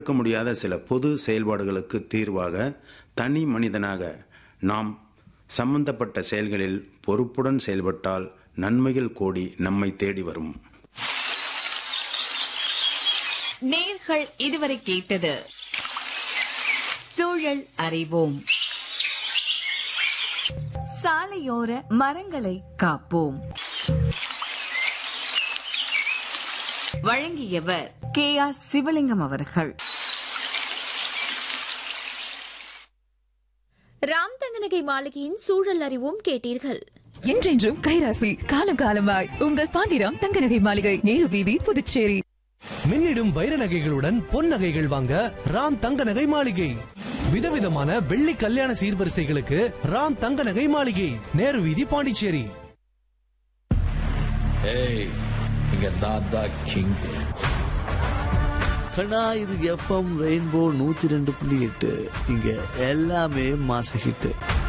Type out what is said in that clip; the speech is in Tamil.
தவிர்க்க முடியாத சில பொது செயல்பாடுகளுக்கு தீர்வாக தனி மனிதனாக நாம் சம்பந்தப்பட்ட செயல்களில் பொறுப்புடன் செயல்பட்டால் நன்மைகள் கோடி நம்மை தேடி வரும் நேர்கள் இதுவரை கேட்டது சூழல் அறிவோம் சாலையோர மரங்களை காப்போம் வழங்கியவர் கே ஆர் சிவலிங்கம் அவர்கள் ராம் தங்கநகை மாளிகையின் சூழல் அறிவோம் கேட்டீர்கள் என்றென்றும் கைராசி காலம் காலமாய் உங்கள் பாண்டிராம் தங்கநகை மாளிகை நேரு வீதி புதுச்சேரி மின்னிடும் வைர நகைகளுடன் பொன் நகைகள் வாங்க ராம் தங்க நகை மாளிகை விதவிதமான வெள்ளி கல்யாண சீர்வரிசைகளுக்கு ராம் தங்க நகை மாளிகை நேரு வீதி பாண்டிச்சேரி ஏய் இங்க நான் தான் கிங் கண்ணா இது எஃப்எம் ரெயின்போ நூத்தி ரெண்டு புள்ளி எட்டு இங்க எல்லாமே மாச ஹிட்டு